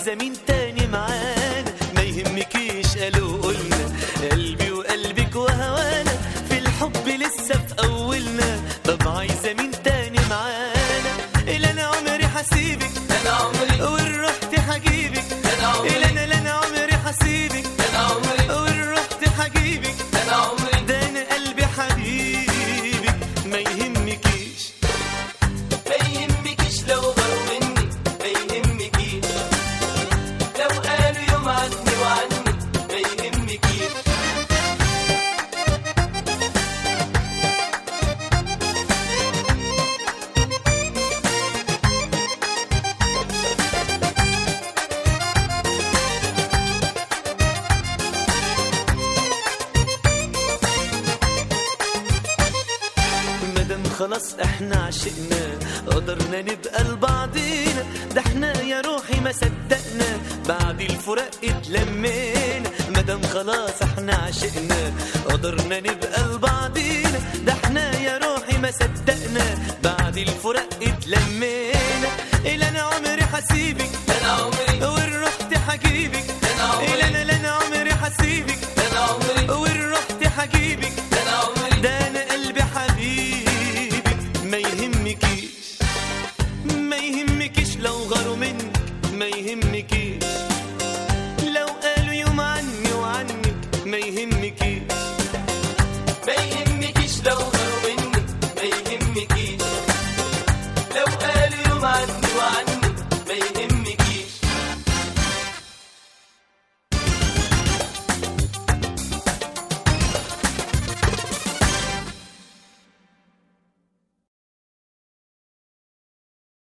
عايزة مين تاني معانا ما يهمكيش قالوا قلنا قلبي وقلبك وهوانا في الحب لسه في أولنا طب عايزة مين تاني معانا إلا أنا عمري هسيبك انا عمري وإن رحت هجيبك انا عمري إلا أنا لا أنا عمري هسيبك انا عمري وإن رحت هجيبك انا عمري ده أنا قلبي حبيبك ما يهمكيش ما يهمكيش لو غاروا مني ما يهمكيش لو قالوا يوم عني وعني ما يهمكيش مادام خلاص احنا عشقنا قدرنا نبقى لبعضينا ده احنا يا روحي ما صدقنا بعد الفراق اتلمينا مادام خلاص احنا عشقنا قدرنا نبقى لبعضينا ده احنا يا روحي ما صدقنا بعد الفراق اتلمينا إلا انا عمري هسيبك انا عمري وإن رحت هجيبك انا عمري إلا انا لا انا عمري هسيبك انا عمري وإن رحت هجيبك انا عمري ده انا قلبي حبيبك ما يهمكيش ما يهمكيش لو غاروا منك ما يهمكيش